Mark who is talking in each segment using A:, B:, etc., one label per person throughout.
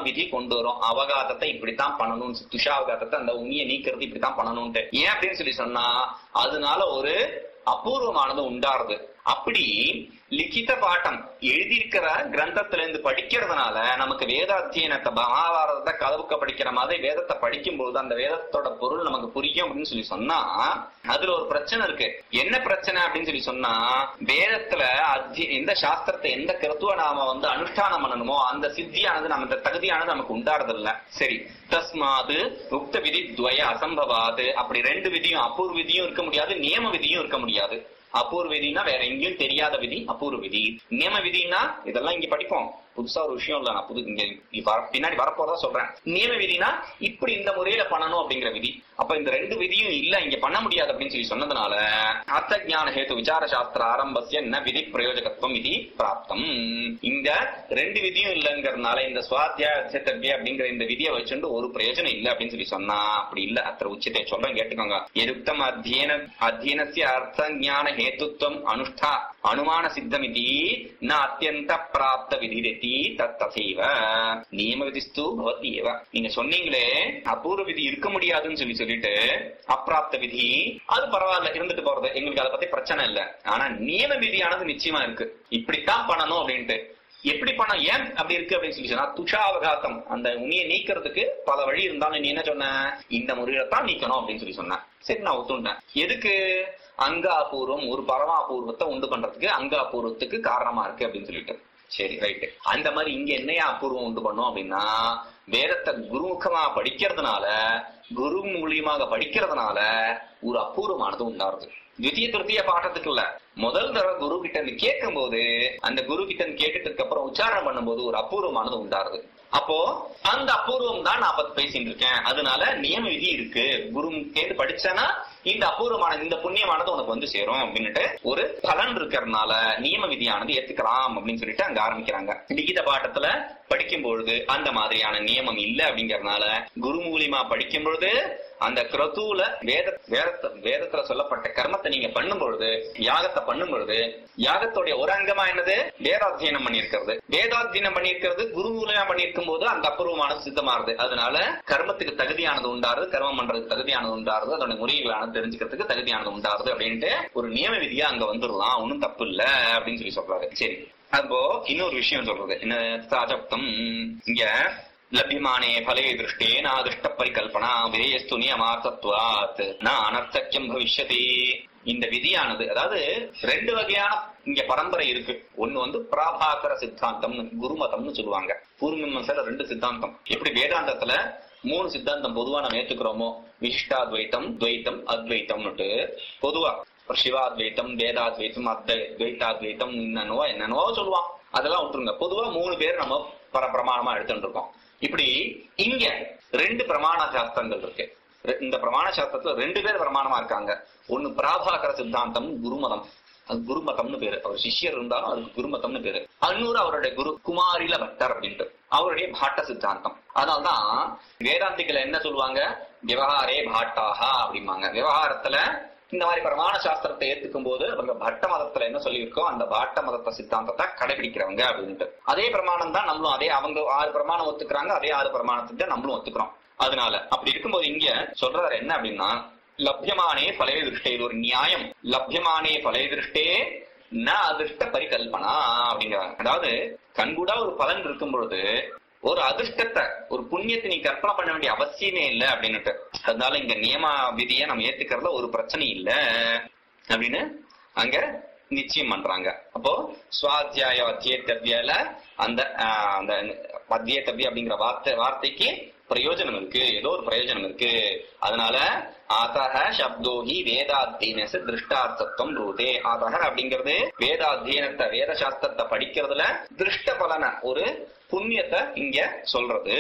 A: விதி கொண்டு வரும் அவகாதத்தை இப்படித்தான் பண்ணணும்னு துஷாவகாதத்தை அந்த உண்மையை நீக்கிறது இப்படித்தான் பண்ணணும்ட்டு ஏன் அப்படின்னு சொல்லி சொன்னா அதனால ஒரு அபூர்வமானது உண்டாருது அப்படி லிখিত பாட்டம் எழுதியிருக்கிற கிரந்தத்துல இருந்து படிக்கிறதுனால நமக்கு வேத அத்தியனத்தை மகாபாரதத்தை கதவுக்க படிக்கிற மாதிரி வேதத்தை படிக்கும் போது அந்த வேதத்தோட பொருள் நமக்கு புரியும் அப்படின்னு சொல்லி சொன்னா அதுல ஒரு பிரச்சனை இருக்கு என்ன பிரச்சனை அப்படின்னு சொல்லி சொன்னா வேதத்துல அத்தி எந்த சாஸ்திரத்தை எந்த கருத்துவ நாம வந்து அனுஷ்டானம் பண்ணணுமோ அந்த சித்தியானது நம்ம தகுதியானது நமக்கு உண்டாறது இல்ல சரி தஸ்மாது உக்த விதி துவய அசம்பவாது அப்படி ரெண்டு விதியும் அபூர்வ விதியும் இருக்க முடியாது நியம விதியும் இருக்க முடியாது அபூர்வ விதினா வேற எங்கேயும் தெரியாத விதி அபூர்வ விதி நியம விதினா இதெல்லாம் இங்க படிப்போம் புதுசா ஒரு விஷயம் இல்ல நான் புது இங்க இங்க வர- பின்னாடி வரப்போறதா சொல்றேன் நியம விதினா இப்படி இந்த முறையில பண்ணணும் அப்படிங்கிற விதி அப்ப இந்த ரெண்டு விதியும் இல்ல இங்க பண்ண முடியாது அப்படின்னு சொல்லி சொன்னதுனால அர்த்த ஞான ஹேத்து விசார சாஸ்திர ஆரம்பசிய ந விதி பிரயோஜகத்துவம் விதி பிராப்தம் இந்த ரெண்டு விதியும் இல்லைங்கிறதுனால இந்த சுவாத்தியாய அப்படிங்கிற இந்த விதியை வச்சுட்டு ஒரு பிரயோஜனம் இல்ல அப்படின்னு சொல்லி சொன்னா அப்படி இல்ல அத்த உச்சித்தை சொல்றேன் கேட்டுக்கோங்க எதுக்தம் அத்தியன அத்தியனசிய அர்த்த ஞான ஹேத்துத்வம் அனுஷ்டா அனுமான சித்தமிதி ந அத்தியந்த பிராப்த விதிரதி தத்தசைவ நியம விதிஸ்து பவதி ஏவ நீங்க சொன்னீங்களே அபூர்வ விதி இருக்க முடியாதுன்னு சொல்லி சொல்லிட்டு அப்பிராப்த விதி அது பரவாயில்ல இருந்துட்டு போறது எங்களுக்கு அதை பத்தி பிரச்சனை இல்ல ஆனா நியம விதியானது நிச்சயமா இருக்கு இப்படித்தான் பண்ணணும் அப்படின்ட்டு எப்படி பண்ண ஏன் அப்படி இருக்கு அப்படின்னு சொல்லி சொன்னா துஷாவகாத்தம் அந்த உண்மையை நீக்கிறதுக்கு பல வழி இருந்தாலும் நீ என்ன சொன்ன இந்த முறையில தான் நீக்கணும் அப்படின்னு சொல்லி சொன்ன சரி நான் ஒத்துண்டேன் எதுக்கு அங்க அபூர்வம் ஒரு பரம அபூர்வத்தை உண்டு பண்றதுக்கு அங்க அபூர்வத்துக்கு காரணமா இருக்கு அப்படின்னு சொல்லிட்டு சரி ரைட்டு அந்த மாதிரி இங்க என்னையா அபூர்வம் உண்டு பண்ணும் அப்படின்னா வேதத்தை குருமுகமா படிக்கிறதுனால குரு மூலியமாக படிக்கிறதுனால ஒரு அபூர்வமானது உண்டாருது தித்திய திருத்திய பாட்டத்துக்கு இல்ல முதல் தடவை குரு கிட்ட இருந்து கேட்கும் போது அந்த குரு கிட்ட இருந்து கேட்டுட்டு அப்புறம் உச்சாரணம் பண்ணும்போது ஒரு அபூர்வமானது உண்டாருது அப்போ அந்த அபூர்வம் தான் நான் பத்தி பேசிட்டு இருக்கேன் அதனால நியம விதி இருக்கு குரு கேட்டு படிச்சேன்னா இந்த அபூர்வமான இந்த புண்ணியமானது உனக்கு வந்து சேரும் அப்படின்னுட்டு ஒரு பலன் இருக்கிறதுனால நியம விதியானது ஏத்துக்கலாம் அப்படின்னு சொல்லிட்டு அங்க ஆரம்பிக்கிறாங்க லிகித பாட்டத்துல படிக்கும் பொழுது அந்த மாதிரியான நியமம் இல்ல அப்படிங்கறதுனால குரு மூலியமா படிக்கும் பொழுது அந்த கிரதுல வேத வேதத்த வேதத்துல சொல்லப்பட்ட கர்மத்தை நீங்க பண்ணும் பொழுது யாகத்தை பண்ணும் பொழுது யாகத்துடைய ஒரு அங்கமா என்னது வேதாத்தியனம் பண்ணியிருக்கிறது வேதாத்தியனம் பண்ணியிருக்கிறது குரு மூலியமா பண்ணியிருக்கும் போது அந்த அபூர்வமானது சித்தமாறுது அதனால கர்மத்துக்கு தகுதியானது உண்டாருது கர்மம் பண்றதுக்கு தகுதியானது உண்டாருது அதோட முறைகளானது தெரிஞ்சுக்கிறதுக்கு தகுதியானது உண்டாருது அப்படின்ட்டு ஒரு நியம விதியா அங்க வந்துடலாம் ஒன்னும் தப்பு இல்ல அப்படின்னு சொல்லி சொல்றாரு சரி அப்போ இன்னொரு விஷயம் சொல்றது என்ன சாஜப்தம் இங்க லபியமானே பலே திருஷ்டே நாதிருஷ்ட பரிகல்பனா விதேயஸ்து நியமார்த்தத்வாத் ந அனர்த்தக்கியம் பவிஷ்யதி இந்த விதியானது அதாவது ரெண்டு வகையான இங்க பரம்பரை இருக்கு ஒண்ணு வந்து பிராபாகர சித்தாந்தம்னு குருமதம்னு சொல்லுவாங்க பூர்வமீமாசையில ரெண்டு சித்தாந்தம் எப்படி வேதாந்தத்துல மூணு சித்தாந்தம் பொதுவா நம்ம ஏத்துக்கிறோமோ விசிஷ்டாத்வைத்தம் துவைத்தம் அத்வைத்தம்னுட்டு பொதுவா ஒரு சிவாத்வைத்தம் வேதாத்வைத்தம் அத்வை துவைத்தாத்வைத்தம் என்னென்னவோ என்னென்னவோ சொல்லுவான் அதெல்லாம் விட்டுருங்க பொதுவா மூணு பேர் நம்ம பர பிரமாணமா எடுத்துட்டு இருக்கோம் இப்படி இங்க ரெண்டு பிரமாண சாஸ்திரங்கள் இருக்கு ரெ- இந்த பிரமாண சாஸ்திரத்துல ரெண்டு பேர் பிரமாணமா இருக்காங்க ஒண்ணு பிராபாகர சித்தாந்தம் குருமதம் அது குருமதம்னு பேரு அவர் சிஷ்யர் இருந்தாலும் அதுக்கு குருமதம்னு பேரு அன்னூறு அவருடைய குரு குமாரில பட்டர் அப்படின்ட்டு அவருடைய பாட்ட சித்தாந்தம் அதனால்தான் வேதாந்திகள் என்ன சொல்லுவாங்க விவகாரே பாட்டாகா அப்படிம்பாங்க விவகாரத்துல இந்த மாதிரி பிரமாண சாஸ்திரத்தை ஏத்துக்கும் போது அவங்க பட்ட மதத்துல என்ன சொல்லியிருக்கோ அந்த பாட்ட மதத்த சித்தாந்தத்தை கடைபிடிக்கிறவங்க அப்படின்ட்டு அதே பிரமாணம் தான் நம்மளும் அதே அவங்க ஆறு பிரமாணம் ஒத்துக்கிறாங்க அதே ஆறு பிரமாணத்தை தான் நம்மளும் ஒத்துக்கிறோம் அதனால அப்படி இருக்கும்போது இங்க சொல்றாரு என்ன அப்படின்னா லப்யமானே பலே திருஷ்டே இது ஒரு நியாயம் லப்யமானே பலே திருஷ்டே ந அதிர்ஷ்ட பரிகல்பனா அப்படிங்கிறாங்க அதாவது கண்கூடா ஒரு பலன் இருக்கும் பொழுது ஒரு அதிர்ஷ்டத்தை ஒரு புண்ணியத்தை நீ கற்பனை பண்ண வேண்டிய அவசியமே இல்லை அப்படின்னுட்டு அதனால இங்க நியம விதியை நம்ம ஏத்துக்கிறதுல ஒரு பிரச்சனை இல்ல அப்படின்னு அங்க நிச்சயம் பண்றாங்க அப்போ சுவாத்தியாய அத்தியத்தவ்யால அந்த ஆஹ், அந்த அத்தியத்தவ்ய அப்படிங்கிற வார்த்தை வார்த்தைக்கு பிரயோஜனம் இருக்கு ஏதோ ஒரு பிரயோஜனம் இருக்கு அதனால ஆதக சப்தோகி வேதாத்தியனச திருஷ்டார்த்தத்துவம் ரூதே ஆதக அப்படிங்கிறது வேதாத்தியனத்தை வேத சாஸ்திரத்தை படிக்கிறதுல திருஷ்ட பலன ஒரு புண்ணியத்தை இங்க சொல்றது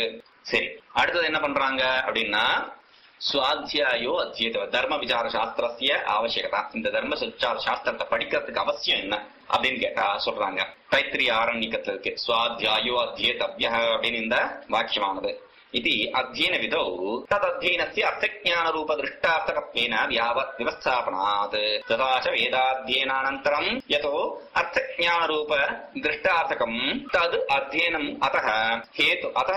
A: சரி அடுத்தது என்ன பண்றாங்க அப்படின்னா சுவாத்தியாயோ அத்தியத தர்ம விசார சாஸ்திரத்திய அவசியகதா இந்த தர்ம விசார சாஸ்திரத்தை படிக்கிறதுக்கு அவசியம் என்ன அப்படின்னு கேட்டா சொல்றாங்க தைத்திரிய ஆரண்யக்கத்துல இருக்கு சுவாத்தியாயோ அத்தியேதவ்ய அப்படின்னு இந்த வாக்கியமானது இது அத்தியன விதௌ ததத்தியனस्य अर्थज्ञानरूपदृष्टार्थकत्वेन व्याव व्यवस्थापनात् तथा च वेदाध्ययनानन्तरम् यतो अर्थज्ञानरूप दृष्टार्थकम् तद् अध्ययनम् अतः हेतु अतः